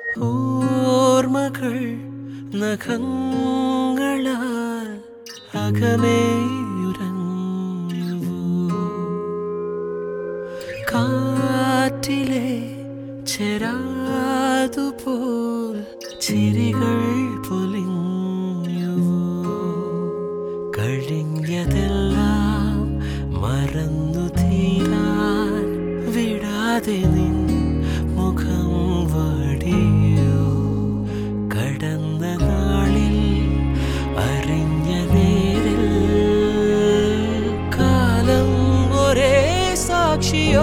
ഓർമ്മകൾ നഖങ്ങളാൽ അകമേയുരഞ്ഞുവോ കാറ്റിലെ ചെരാതുപോൽ ചിരികൾ പൊലിഞ്ഞുവോ കഴിഞ്ഞതെല്ലാം മറന്നു തീരാൻ വിടാതെ നിൻ മുഖം വാടിയോ കടന്ന നാളിൽ അറിഞ്ഞ നേരിൽ കാലം ഒരേ സാക്ഷിയോ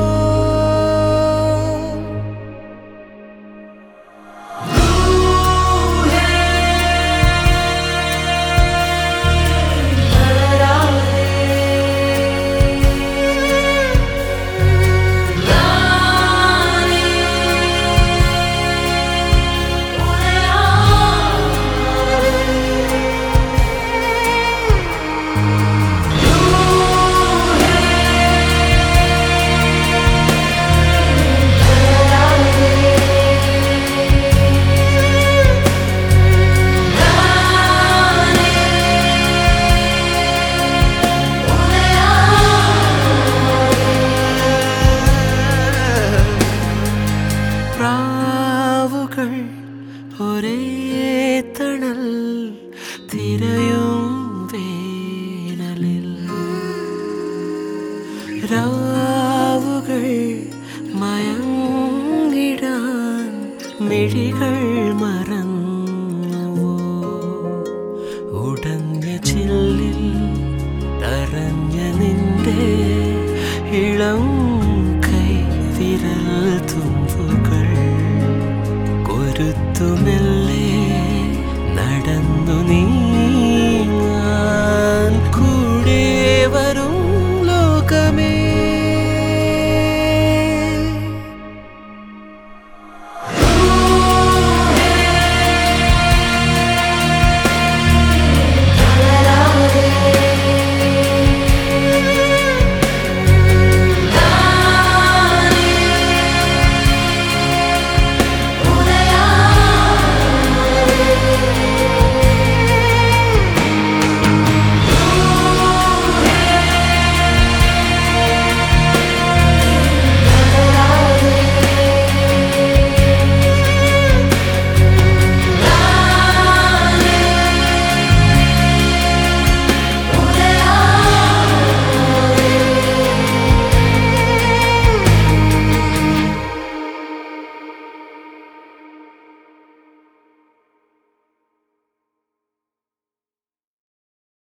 പ്രാവുകൾ ഒരേ തണൽ തിരയും വേനലിൽ രാവുകൾ മയങ്ങിടാൻ മിഴികൾ മറന്നുവോ ഉടഞ്ഞ ചില്ലിൽ തറഞ്ഞ നിന്റെ ഇളം കൈ വിരൽ തുമ്പ